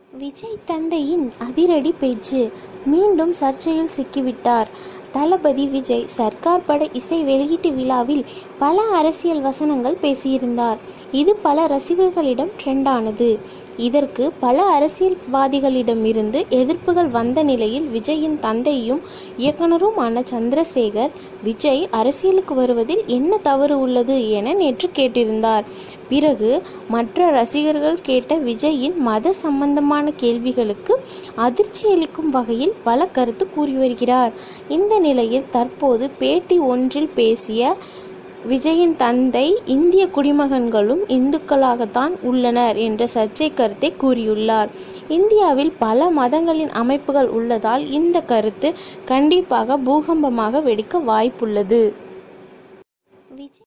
விஜய் தந்தையின் அதிரடி பேச்சு மீண்டும் சர்ச்சையில் சிக்கிவிட்டார் தளபதி விஜய் சர்க்கார் பட இசை வெளியீட்டு விழாவில் பல அரசியல் வசனங்கள் பேசியிருந்தார் இது பல ரசிகர்களிடம் ட்ரெண்டானது இதற்கு பல அரசியல்வாதிகளிடமிருந்து எதிர்ப்புகள் வந்த நிலையில் விஜயின் தந்தையும் இயக்குனருமான சந்திரசேகர் விஜய் அரசியலுக்கு வருவதில் என்ன தவறு உள்ளது என நேற்று கேட்டிருந்தார் பிறகு மற்ற ரசிகர்கள் கேட்ட விஜயின் மத சம்பந்தமான கேள்விகளுக்கு அதிர்ச்சியளிக்கும் வகையில் பல கருத்து கூறி வருகிறார் இந்த நிலையில் தற்போது பேட்டி ஒன்றில் பேசிய விஜயின் தந்தை இந்திய குடிமகன்களும் இந்துக்களாகத்தான் உள்ளனர் என்ற சர்ச்சை கருத்தை கூறியுள்ளார் இந்தியாவில் பல மதங்களின் அமைப்புகள் உள்ளதால் இந்த கருத்து கண்டிப்பாக பூகம்பமாக வெடிக்க வாய்ப்புள்ளது விஜய்